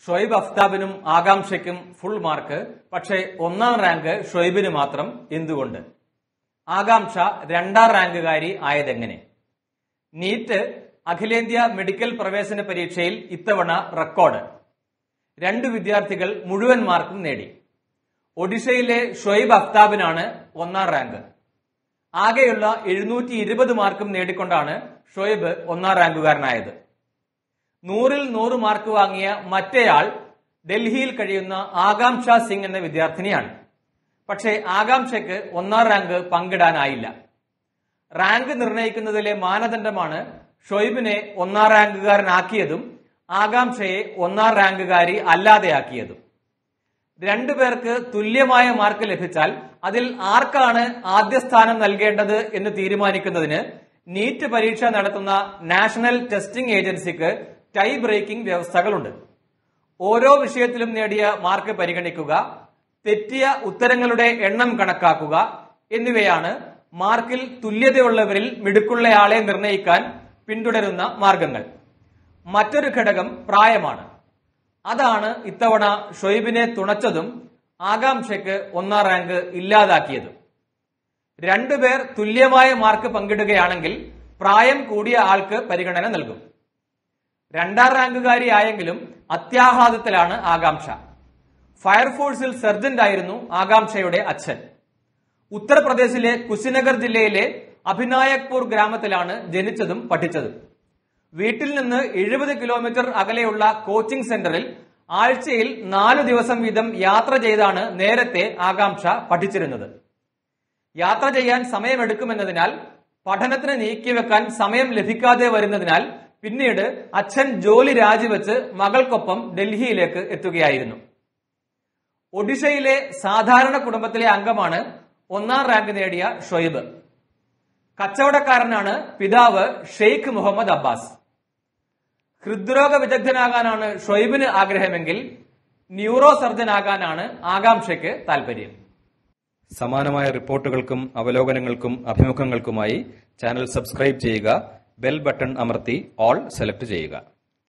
ഷൊയ്ബ് അഫ്താബിനും ആകാംക്ഷയ്ക്കും full mark പക്ഷേ ഒന്നാം റാങ്ക് ഷൊയ്ബിന് മാത്രം എന്തുകൊണ്ട് ആകാംക്ഷ രണ്ടാം റാങ്കുകാരി ആയതെങ്ങനെ നീറ്റ് അഖിലേന്ത്യാ മെഡിക്കൽ പ്രവേശന പരീക്ഷയിൽ ഇത്തവണ റെക്കോർഡ് രണ്ട് വിദ്യാർത്ഥികൾ മുഴുവൻ മാർക്കും നേടി ഒഡീഷയിലെ ഷൊയ്ബ് അഫ്താബിനാണ് ഒന്നാം റാങ്ക് ആകെയുള്ള എഴുന്നൂറ്റി ഇരുപത് മാർക്കും നേടിക്കൊണ്ടാണ് ഷൊയ്ബ് ഒന്നാം റാങ്കുകാരനായത് നൂറിൽ നൂറ് മാർക്ക് വാങ്ങിയ മറ്റേയാൾ ഡൽഹിയിൽ കഴിയുന്ന ആകാംക്ഷ സിംഗ് എന്ന വിദ്യാർത്ഥിനിയാണ് പക്ഷേ ആകാംക്ഷയ്ക്ക് ഒന്നാം റാങ്ക് പങ്കിടാനായില്ല റാങ്ക് നിർണയിക്കുന്നതിലെ മാനദണ്ഡമാണ് ഷൊയ്ബിനെ ഒന്നാം റാങ്കുകാരനാക്കിയതും ആകാംക്ഷയെ ഒന്നാം റാങ്കുകാരി അല്ലാതെയാക്കിയതും രണ്ടുപേർക്ക് തുല്യമായ മാർക്ക് ലഭിച്ചാൽ അതിൽ ആർക്കാണ് ആദ്യ സ്ഥാനം നൽകേണ്ടത് എന്ന് തീരുമാനിക്കുന്നതിന് നീറ്റ് പരീക്ഷ നടത്തുന്ന നാഷണൽ ടെസ്റ്റിംഗ് ഏജൻസിക്ക് ടൈ ബ്രേക്കിംഗ് വ്യവസ്ഥകളുണ്ട് ഓരോ വിഷയത്തിലും നേടിയ മാർക്ക് പരിഗണിക്കുക തെറ്റിയ ഉത്തരങ്ങളുടെ എണ്ണം കണക്കാക്കുക എന്നിവയാണ് മാർക്കിൽ തുല്യതയുള്ളവരിൽ മിടുക്കുള്ളയാളെ നിർണയിക്കാൻ പിന്തുടരുന്ന മാർഗങ്ങൾ മറ്റൊരു ഘടകം പ്രായമാണ് അതാണ് ഇത്തവണ ഷൊയ്ബിനെ തുണച്ചതും ആകാംക്ഷയ്ക്ക് ഒന്നാം റാങ്ക് ഇല്ലാതാക്കിയതും രണ്ടുപേർ തുല്യമായ മാർക്ക് പങ്കിടുകയാണെങ്കിൽ പ്രായം കൂടിയ ആൾക്ക് പരിഗണന നൽകും രണ്ടാം റാങ്കുകാരി ആയെങ്കിലും അത്യാഹ്ലാദത്തിലാണ് ആകാംക്ഷ ഫയർഫോഴ്സിൽ സർജന്റ് ആയിരുന്നു ആകാംക്ഷയുടെ അച്ഛൻ ഉത്തർപ്രദേശിലെ കുശിനഗർ ജില്ലയിലെ അഭിനായക്പൂർ ഗ്രാമത്തിലാണ് ജനിച്ചതും പഠിച്ചതും വീട്ടിൽ നിന്ന് എഴുപത് കിലോമീറ്റർ അകലെയുള്ള കോച്ചിംഗ് സെന്ററിൽ ആഴ്ചയിൽ നാലു ദിവസം വീതം യാത്ര ചെയ്താണ് നേരത്തെ ആകാംക്ഷ പഠിച്ചിരുന്നത് യാത്ര ചെയ്യാൻ സമയമെടുക്കുമെന്നതിനാൽ പഠനത്തിന് നീക്കിവെക്കാൻ സമയം ലഭിക്കാതെ വരുന്നതിനാൽ പിന്നീട് അച്ഛൻ ജോലി രാജിവെച്ച് മകൾക്കൊപ്പം ഡൽഹിയിലേക്ക് എത്തുകയായിരുന്നു ഒഡീഷയിലെ സാധാരണ കുടുംബത്തിലെ അംഗമാണ് ഒന്നാം റാങ്ക് നേടിയ ഷൊയ്ബ് കച്ചവടക്കാരനാണ് പിതാവ് ഷെയ്ഖ് മുഹമ്മദ് അബ്ബാസ് ഹൃദ്രോഗ വിദഗ്ധനാകാനാണ് ഷൊയ്ബിന് ആഗ്രഹമെങ്കിൽ ന്യൂറോ സർജനാകാനാണ് ആകാംക്ഷയ്ക്ക് താല്പര്യം സമാനമായ റിപ്പോർട്ടുകൾക്കും അവലോകനങ്ങൾക്കും അഭിമുഖങ്ങൾക്കുമായി ചാനൽ സബ്സ്ക്രൈബ് ചെയ്യുക ബെൽ ബട്ടൺ അമർത്തി ഓൾ സെലക്ട് ചെയ്യുക